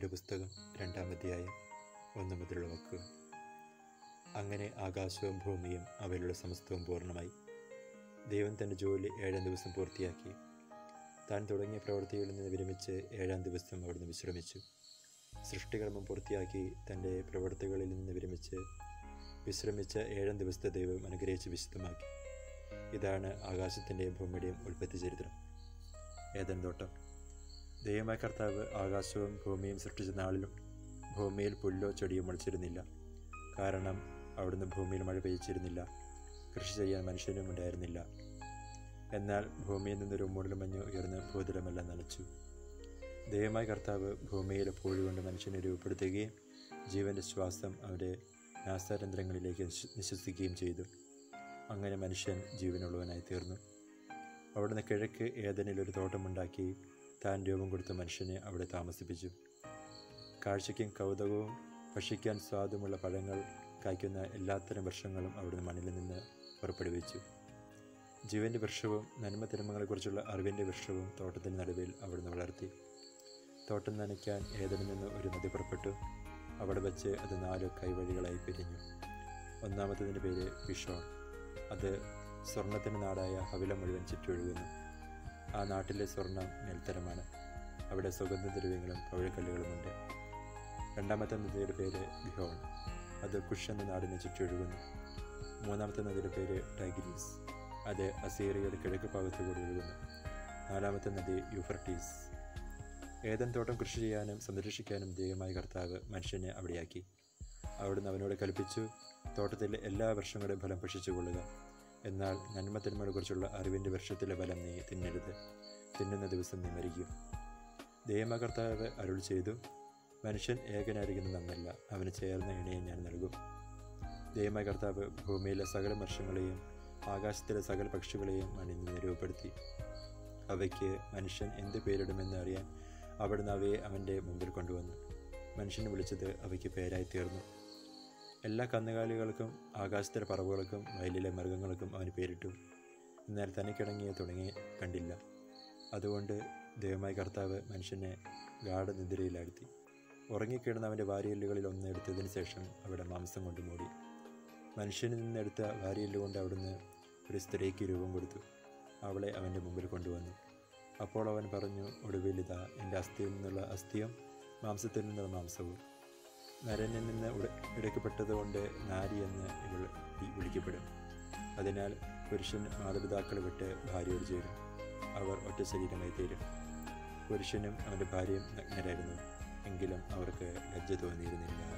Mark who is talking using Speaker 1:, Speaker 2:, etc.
Speaker 1: ഉൽപ്പത്തിയുടെ പുസ്തകം രണ്ടാം അധ്യായം ഒന്ന് മുതലുള്ള വാക്കുകൾ അങ്ങനെ ആകാശവും ഭൂമിയും അവയിലുള്ള സമസ്തവും പൂർണ്ണമായി ദൈവം തൻ്റെ ജോലി ഏഴാം ദിവസം പൂർത്തിയാക്കി താൻ തുടങ്ങിയ പ്രവൃത്തികളിൽ നിന്ന് വിരമിച്ച് ഏഴാം ദിവസം അവിടുന്ന് വിശ്രമിച്ചു സൃഷ്ടികർമ്മം പൂർത്തിയാക്കി തൻ്റെ പ്രവൃത്തികളിൽ നിന്ന് വിരമിച്ച് വിശ്രമിച്ച ഏഴാം ദിവസത്തെ ദൈവം അനുഗ്രഹിച്ച് വിശുദ്ധമാക്കി ഇതാണ് ആകാശത്തിൻ്റെയും ഭൂമിയുടെയും ഉൽപ്പത്തി ചരിത്രം ഏതൻ തോട്ടം ദൈവമായ കർത്താവ് ആകാശവും ഭൂമിയും സൃഷ്ടിച്ച നാളിലും ഭൂമിയിൽ പുല്ലോ ചെടിയോ മുളച്ചിരുന്നില്ല കാരണം അവിടുന്ന് ഭൂമിയിൽ മഴ പെയ്ച്ചിരുന്നില്ല കൃഷി ചെയ്യാൻ മനുഷ്യനും ഉണ്ടായിരുന്നില്ല എന്നാൽ ഭൂമിയിൽ നിന്നൊരു മൂടൽമഞ്ഞ് ഉയർന്ന് ഭൂതലമെല്ലാം നനച്ചു ദൈവമായ കർത്താവ് ഭൂമിയിലെ പൂഴി കൊണ്ട് മനുഷ്യനെ രൂപപ്പെടുത്തുകയും ജീവൻ്റെ ശ്വാസം അവൻ്റെ നാസാരന്ധ്രങ്ങളിലേക്ക് നിശ്വസിക്കുകയും ചെയ്തു അങ്ങനെ മനുഷ്യൻ ജീവനുള്ളവനായി തീർന്നു അവിടുന്ന് കിഴക്ക് ഏതനിൽ ഒരു തോട്ടമുണ്ടാക്കി താൻ രൂപം കൊടുത്ത മനുഷ്യനെ അവിടെ താമസിപ്പിച്ചു കാഴ്ചയ്ക്കും കൗതുകവും ഭക്ഷിക്കാൻ സ്വാദുമുള്ള പഴങ്ങൾ കായ്ക്കുന്ന എല്ലാത്തരം വൃക്ഷങ്ങളും അവിടുന്ന് മണ്ണിൽ നിന്ന് പുറപ്പെടുവിച്ചു ജീവൻ്റെ വൃക്ഷവും നന്മ തിന്മകളെക്കുറിച്ചുള്ള അറിവിൻ്റെ വൃക്ഷവും തോട്ടത്തിന് നടുവിൽ അവിടുന്ന് വളർത്തി തോട്ടം നനയ്ക്കാൻ ഏതനിൽ നിന്ന് ഒരു നദി പുറപ്പെട്ടു അവിടെ വെച്ച് അത് നാല് കൈവഴികളായി പിരിഞ്ഞു ഒന്നാമത്തതിൻ്റെ പേര് പിഷോൺ അത് സ്വർണത്തിൻ്റെ നാടായ ഹവില മുഴുവൻ ചുറ്റൊഴുകുന്നു ആ നാട്ടിലെ സ്വർണം മേൽത്തരമാണ് അവിടെ സുഗന്ധദ്രവ്യങ്ങളും പവിഴക്കല്ലുകളുമുണ്ട് രണ്ടാമത്തെ നദിയുടെ പേര് ഗിഹോൺ അത് കുഷ് എന്ന നാടിനെ ചുറ്റൊഴുകുന്നു മൂന്നാമത്തെ നദിയുടെ പേര് ടൈഗ്രീസ് അത് അസീറിയയുടെ കിഴക്ക് ഭാഗത്തുകൂടി ഒഴുകുന്നു നാലാമത്തെ നദി യൂഫർട്ടീസ് ഏതൻ തോട്ടം കൃഷി ചെയ്യാനും സംരക്ഷിക്കാനും ദൈവമായ കർത്താവ് മനുഷ്യനെ അവിടെയാക്കി അവിടുന്ന് അവനോട് കൽപ്പിച്ചു തോട്ടത്തിലെ എല്ലാ വർഷങ്ങളുടെയും ഫലം ഭക്ഷിച്ചുകൊള്ളുക എന്നാൽ നന്മ തിന്മകളെക്കുറിച്ചുള്ള അറിവിൻ്റെ വൃക്ഷത്തിലെ ഫലം നീ തിന്നരുത് തിന്നുന്ന ദിവസം നീ മരിക്കും ദൈവമായ കർത്താവ് അരുൾ ചെയ്തു മനുഷ്യൻ ഏകനായിരിക്കുന്നത് നന്നല്ല അവന് ചേർന്ന ഇണയെ ഞാൻ നൽകും ദൈവമായ കർത്താവ് ഭൂമിയിലെ സകല വർഷങ്ങളെയും ആകാശത്തിലെ സകല പക്ഷികളെയും അണിഞ്ഞ് രൂപപ്പെടുത്തി അവയ്ക്ക് മനുഷ്യൻ എന്ത് പേരിടുമെന്ന് അറിയാൻ അവിടുന്ന് അവയെ അവൻ്റെ മുമ്പിൽ കൊണ്ടുവന്നു മനുഷ്യനെ വിളിച്ചത് അവയ്ക്ക് പേരായി തീർന്നു എല്ലാ കന്നുകാലികൾക്കും ആകാശത്തിലെ പറവുകൾക്കും വയലിലെ മൃഗങ്ങൾക്കും അവന് പേരിട്ടു എന്നാൽ തനിക്കിണങ്ങിയ തുടങ്ങി കണ്ടില്ല അതുകൊണ്ട് ദൈവമായ കർത്താവ് മനുഷ്യനെ ഗാഠനിദ്രയിലാഴ്ത്തി ഉറങ്ങിക്കിടന്ന അവൻ്റെ വാരിയല്ലുകളിൽ ഒന്ന് എടുത്തതിന് ശേഷം അവിടെ മാംസം കൊണ്ട് മൂടി മനുഷ്യനിൽ നിന്നെടുത്ത വാരിയല്ല് കൊണ്ട് അവിടുന്ന് ഒരു സ്ത്രീക്ക് രൂപം കൊടുത്തു അവളെ അവൻ്റെ മുമ്പിൽ കൊണ്ടുവന്നു അപ്പോൾ അവൻ പറഞ്ഞു ഒടുവിൽ ഇതാ എൻ്റെ അസ്ഥിയിൽ നിന്നുള്ള അസ്ഥിയും മാംസത്തിൽ നിന്നുള്ള മാംസവും നരനിൽ നിന്ന് എടുക്കപ്പെട്ടതുകൊണ്ട് നാരി എന്ന് ഇവൾ വിളിക്കപ്പെടും അതിനാൽ പുരുഷൻ മാതാപിതാക്കളെ വിട്ട് ഭാര്യയോട് ചേരും അവർ ഒറ്റ ശരീരമായി തീരും പുരുഷനും അവൻ്റെ ഭാര്യയും നഗ്നരായിരുന്നു എങ്കിലും അവർക്ക് ലജ്ജ തോന്നിയിരുന്നില്ല